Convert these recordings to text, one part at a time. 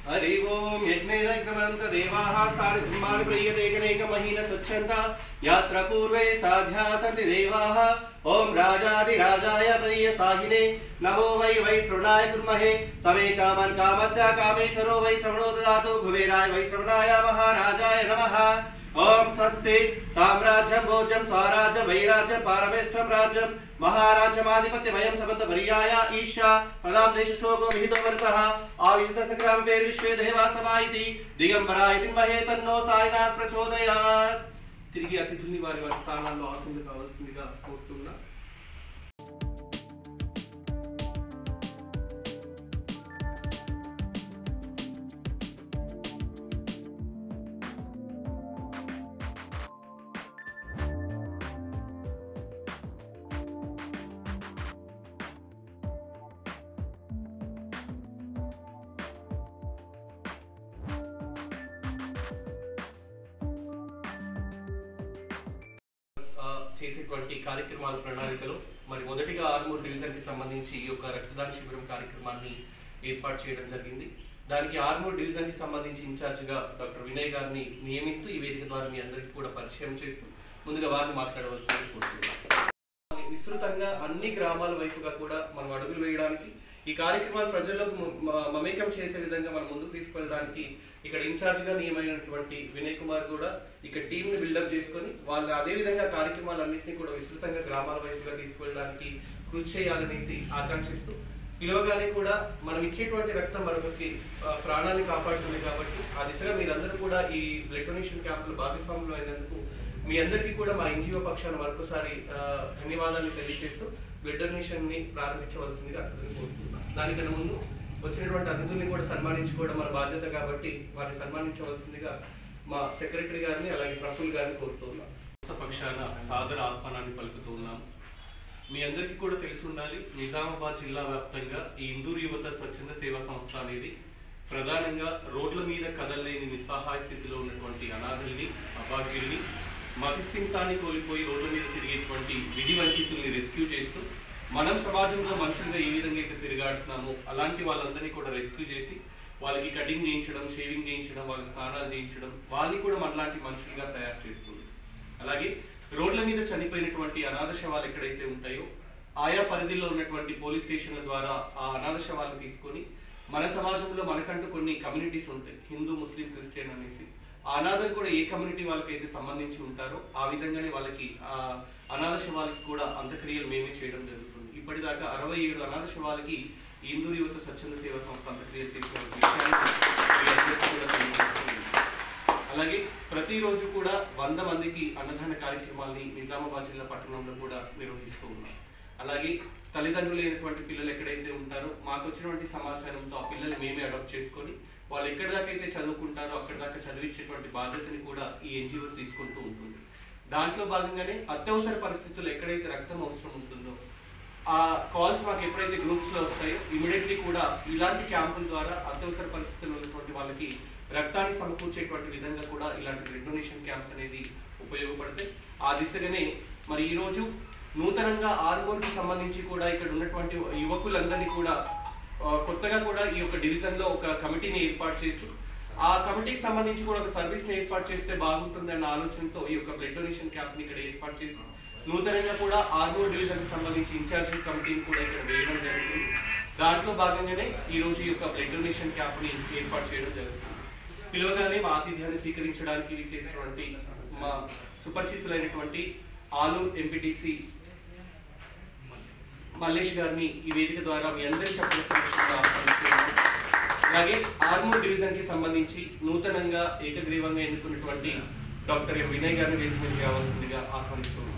हरि ओम यज्ञैरग्रवन्त देवाः स्थानि ब्रह्माणि प्रियतेकनेकमहीन स्वच्छन्त यात्र पूर्वे साध्या सन्ति देवाः ॐ राजाधिराजाय प्रियसाहिने नमो वै वै श्रवणाय कुर्महे समे कामन् कामस्य कामेश्वरो वै श्रवणो ददातु कुबेराय वै श्रवणाय महाराजाय नमः ओम स्वस्ति साम्राज्यं भोजं स्वराज्य वैराज्यं पारमेष्ठं राज्यं महाराज्यमाधिपत्यमयं समन्त पर्याय ईशा तदा श्लोको विहितो वर्तः आविष्ट संग्राम वेर विश्वे देवासवा इति దిగంబరా ఇది మహే తన్నో సాయినాథ్ ప్రచోదయాత్ తిరిగి అతిథుల్ని వారి వారి స్థానాల్లో ఆసంది కావాల్సిందిగా కోరుతున్నా ఆ, చేసేటువంటి కార్యక్రమాల ప్రణాళికలో మరి మొదటిగా ఆర్మూర్ డివిజన్ కి సంబంధించి ఈ యొక్క రక్తదాన శిబిరం కార్యక్రమాన్ని ఏర్పాటు చేయడం జరిగింది దానికి ఆర్మూర్ డివిజన్ కి సంబంధించి ఇన్ఛార్జ్ గా డాక్టర్ వినయ్ గారిని నియమిస్తూ ఈ వేదిక ద్వారా మీ అందరికీ కూడా పరిచయం చేస్తూ ముందుగా వారిని మాట్లాడవలసింది కోరుతున్నాను విస్తృతంగా అన్ని గ్రామాల వైపుగా కూడా మనం అడుగులు వేయడానికి ఈ కార్యక్రమాలు ప్రజల్లోకి మ- మ- మమేకం చేసే విధంగా మనం ముందుకు తీసుకెళ్ళడానికి ఇక్కడ ఇన్ఛార్జ్ గా నియమైనటువంటి వినయ్ కుమార్ కూడా ఇక్కడ టీమ్ ని బిల్డప్ చేసుకొని వాళ్ళు అదే విధంగా కార్యక్రమాలన్నింటినీ కూడా విస్తృతంగా గ్రామాల వైపుగా తీసుకెళ్ళడానికి కృషి చేయాలనేసి ఆకాంక్షిస్తూ పిలవగానే కూడా మనం ఇచ్చేటువంటి రక్తం మరొకరికి ఆ, ప్రాణాన్ని కాపాడుతుంది కాబట్టి ఆ దిశగా మీరందరూ కూడా ఈ బ్లడ్ డొనేషన్ క్యాంపులు భాగస్వాములు అయినందుకు మీ అందరికీ కూడా మా ఎన్జిఓ పక్షాన మరొకసారి ఆ, ధన్యవాదాలు తెలియజేస్తూ బ్లడ్ డొనేషన్ ని ప్రారంభించవలసిందిగా అతను కోరుతున్నాను దానికన్నా ముందు వచ్చినటువంటి అతిథుల్ని కూడా సన్మానించుకోవడం మన బాధ్యత కాబట్టి వారిని సన్మానించవలసిందిగా మా సెక్రటరీ గారిని అలాగే ప్రఫుల్ గారిని కోరుతున్నాం పక్షాన సాదర ఆహ్వానాన్ని పలుకుతూ ఉన్నాం మీ అందరికీ కూడా తెలిసి ఉండాలి నిజామాబాద్ జిల్లా వ్యాప్తంగా ఈ ఇందూరు యువత స్వచ్ఛంద సేవా సంస్థ అనేది ప్రధానంగా రోడ్ల మీద కదలలేని నిస్సహాయ స్థితిలో ఉన్నటువంటి అనాథల్ని అభాగ్యుల్ని మతిస్థిమితాన్ని కోల్పోయి రోడ్ల మీద తిరిగేటువంటి విధి వంచితుల్ని రెస్క్యూ చేస్తూ మనం సమాజంలో మనుషులుగా ఏ విధంగా అయితే తిరిగాడుతున్నామో అలాంటి వాళ్ళందరినీ కూడా రెస్క్యూ చేసి వాళ్ళకి కటింగ్ చేయించడం షేవింగ్ చేయించడం వాళ్ళకి స్నానాలు చేయించడం వాళ్ళని కూడా మనలాంటి మనుషులుగా తయారు చేస్తుంది అలాగే రోడ్ల మీద చనిపోయినటువంటి అనాథ శవాలు ఎక్కడైతే ఉంటాయో ఆయా పరిధిలో ఉన్నటువంటి పోలీస్ స్టేషన్ల ద్వారా ఆ అనాథ శవాలను తీసుకొని మన సమాజంలో మనకంటూ కొన్ని కమ్యూనిటీస్ ఉంటాయి హిందూ ముస్లిం క్రిస్టియన్ అనేసి ఆ అనాథలు కూడా ఏ కమ్యూనిటీ వాళ్ళకైతే సంబంధించి ఉంటారో ఆ విధంగానే వాళ్ళకి ఆ అనాథ శవాలకి కూడా అంత్యక్రియలు మేమే చేయడం జరుగుతుంది ఇప్పటిదాకా అరవై ఏడు అనాథ శవాలకి ఈ హిందూ యువత స్వచ్ఛంద సేవా సంస్థ అంత్యక్రియలు చేసిన విషయాన్ని మీ అందరికీ కూడా తెలియజేస్తున్నాను. అలాగే ప్రతిరోజు కూడా వంద మందికి అన్నదాన కార్యక్రమాల్ని నిజామాబాద్ జిల్లా పట్టణంలో కూడా నిర్వహిస్తూ ఉన్నాం అలాగే తల్లిదండ్రులు లేనటువంటి పిల్లలు ఎక్కడైతే ఉంటారో మాకు వచ్చినటువంటి సమాచారంతో ఆ పిల్లల్ని మేమే అడాప్ట్ చేసుకొని వాళ్ళు ఎక్కడి దాకా అయితే చదువుకుంటారో అక్కడి దాకా చదివించేటువంటి బాధ్యతని కూడా ఈ ఎన్జిఓ తీసుకుంటూ ఉంటుంది దాంట్లో భాగంగానే అత్యవసర పరిస్థితుల్లో ఎక్కడైతే రక్తం అవసరం ఉంటుందో ఆ కాల్స్ మాకు ఎప్పుడైతే గ్రూప్స్ లో వస్తాయో ఇమీడియట్లీ కూడా ఇలాంటి క్యాంపుల ద్వారా అత్యవసర పరిస్థితుల్లో ఉన్నటువంటి వాళ్ళకి రక్తాన్ని సమకూర్చేటువంటి విధంగా కూడా ఇలాంటి బ్లడ్ డొనేషన్ క్యాంప్స్ అనేది ఉపయోగపడతాయి ఆ దిశగానే మరి ఈ రోజు నూతనంగా ఆర్మూర్కి సంబంధించి కూడా ఇక్కడ ఉన్నటువంటి యువకులందరినీ కూడా ఆ, కొత్తగా కూడా ఈ యొక్క డివిజన్ లో ఒక కమిటీని ఏర్పాటు చేస్తూ ఆ కమిటీకి సంబంధించి కూడా ఒక సర్వీస్ ని ఏర్పాటు చేస్తే బాగుంటుంది అన్న ఆలోచనతో ఈ యొక్క బ్లడ్ డొనేషన్ క్యాంప్ ని ఇక్కడ ఏర్పాటు చేసి నూతనంగా కూడా ఆర్మూర్ డివిజన్ కి సంబంధించి ఇన్ఛార్జ్ కమిటీని కూడా ఇక్కడ వేయడం జరుగుతుంది దాంట్లో భాగంగానే ఈ రోజు ఈ యొక్క బ్లడ్ డొనేషన్ క్యాంప్ ని ఏర్పాటు చేయడం జరుగుతుంది పిలవగానే మా ఆతిథ్యాన్ని స్వీకరించడానికి చేసినటువంటి మా సుపరిచితులైనటువంటి ఆలూర్ ఎంపీటీసీ మల్లేష్ గారిని ఈ వేదిక ద్వారా మీ అందరి చెప్పిన సమక్షంగా ఆహ్వానిస్తున్నాను అలాగే ఆర్మూర్ డివిజన్ కి సంబంధించి నూతనంగా ఏకగ్రీవంగా ఎన్నుకున్నటువంటి డాక్టర్ ఎం వినయ్ గారిని వేదిక మీద రావాల్సిందిగా ఆహ్వానిస్తున్నాను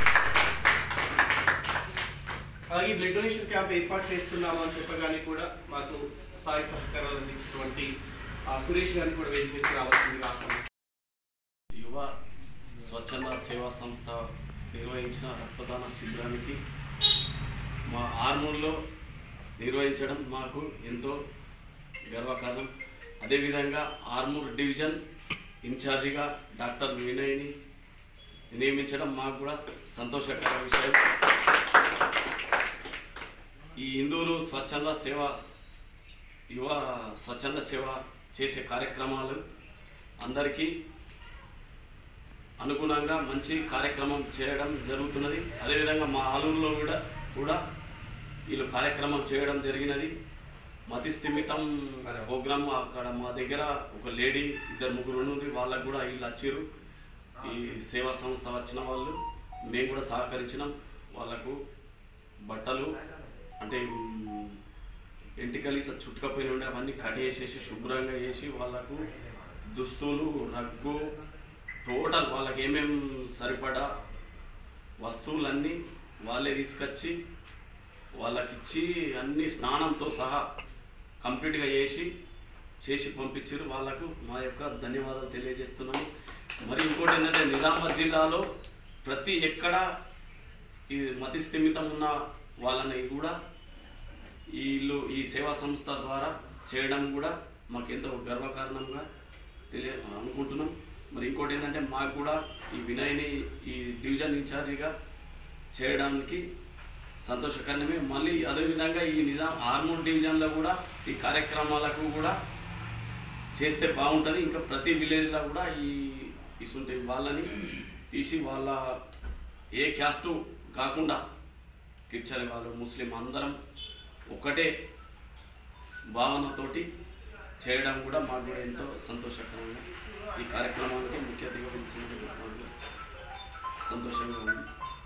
అలాగే ఈ బ్లడ్ డొనేషన్ క్యాంప్ ఏర్పాటు చేస్తున్నాము అని చెప్పగానే కూడా మాకు సాయి సహకారాలు అందించినటువంటి ఆ, సురేష్ గారిని కూడా వేదిక మీద రావాల్సిందిగా ఆహ్వానిస్తున్నాను యువ స్వచ్ఛంద సేవా సంస్థ నిర్వహించిన రక్తదాన శిబిరానికి మా ఆర్మూర్లో నిర్వహించడం మాకు ఎంతో గర్వకారణం అదేవిధంగా ఆర్మూర్ డివిజన్ ఇన్ఛార్జిగా డాక్టర్ వినయ్ని నియమించడం మాకు కూడా సంతోషకర విషయం ఈ ఇందూరు స్వచ్ఛంద సేవ యువ స్వచ్ఛంద సేవ చేసే కార్యక్రమాలు అందరికీ అనుగుణంగా మంచి కార్యక్రమం చేయడం జరుగుతున్నది అదేవిధంగా మా ఆలూరులో కూడా కూడా వీళ్ళు కార్యక్రమం చేయడం జరిగినది మతి స్థిమితం ప్రోగ్రామ్ అక్కడ మా దగ్గర ఒక లేడీ ఇద్దరు ముగ్గురు నుండి వాళ్ళకు కూడా వీళ్ళు వచ్చారు ఈ సేవా సంస్థ వచ్చిన వాళ్ళు మేము కూడా సహకరించినాం వాళ్ళకు బట్టలు అంటే మ్, ఎంటికలు ఇట్లా చుట్టుకపోయి ఉండే అవన్నీ కట్ చేసేసి శుభ్రంగా వేసి వాళ్ళకు దుస్తులు రగ్గు టోటల్ వాళ్ళకి ఏమేం సరిపడా వస్తువులన్నీ వాళ్ళే తీసుకొచ్చి వాళ్ళకిచ్చి అన్ని స్నానంతో సహా కంప్లీట్గా చేసి చేసి పంపించారు వాళ్ళకు మా యొక్క ధన్యవాదాలు తెలియజేస్తున్నాను మరి ఇంకోటి ఏంటంటే నిజామాబాద్ జిల్లాలో ప్రతి ఎక్కడ ఈ మతి స్థిమితం ఉన్న వాళ్ళని కూడా వీళ్ళు ఈ సేవా సంస్థ ద్వారా చేయడం కూడా మాకు ఎంతో గర్వకారణంగా తెలియ అనుకుంటున్నాం మరి ఇంకోటి ఏంటంటే మాకు కూడా ఈ వినయ్ని ఈ డివిజన్ ఇన్ఛార్జిగా చేయడానికి సంతోషకరమే మళ్ళీ అదేవిధంగా ఈ నిజాం ఆర్మూర్ డివిజన్లో కూడా ఈ కార్యక్రమాలకు కూడా చేస్తే బాగుంటుంది ఇంకా ప్రతి విలేజ్లో కూడా ఈ ఇసుంటే వాళ్ళని తీసి వాళ్ళ ఏ క్యాస్టు కాకుండా కిర్చరి వాళ్ళు ముస్లిం అందరం ఒకటే భావనతోటి చేయడం కూడా మాకు కూడా ఎంతో సంతోషకరంగా ఈ కార్యక్రమానికి ముఖ్య అతిథిగా పిలిచినందుకు మాకు సంతోషంగా ఉంది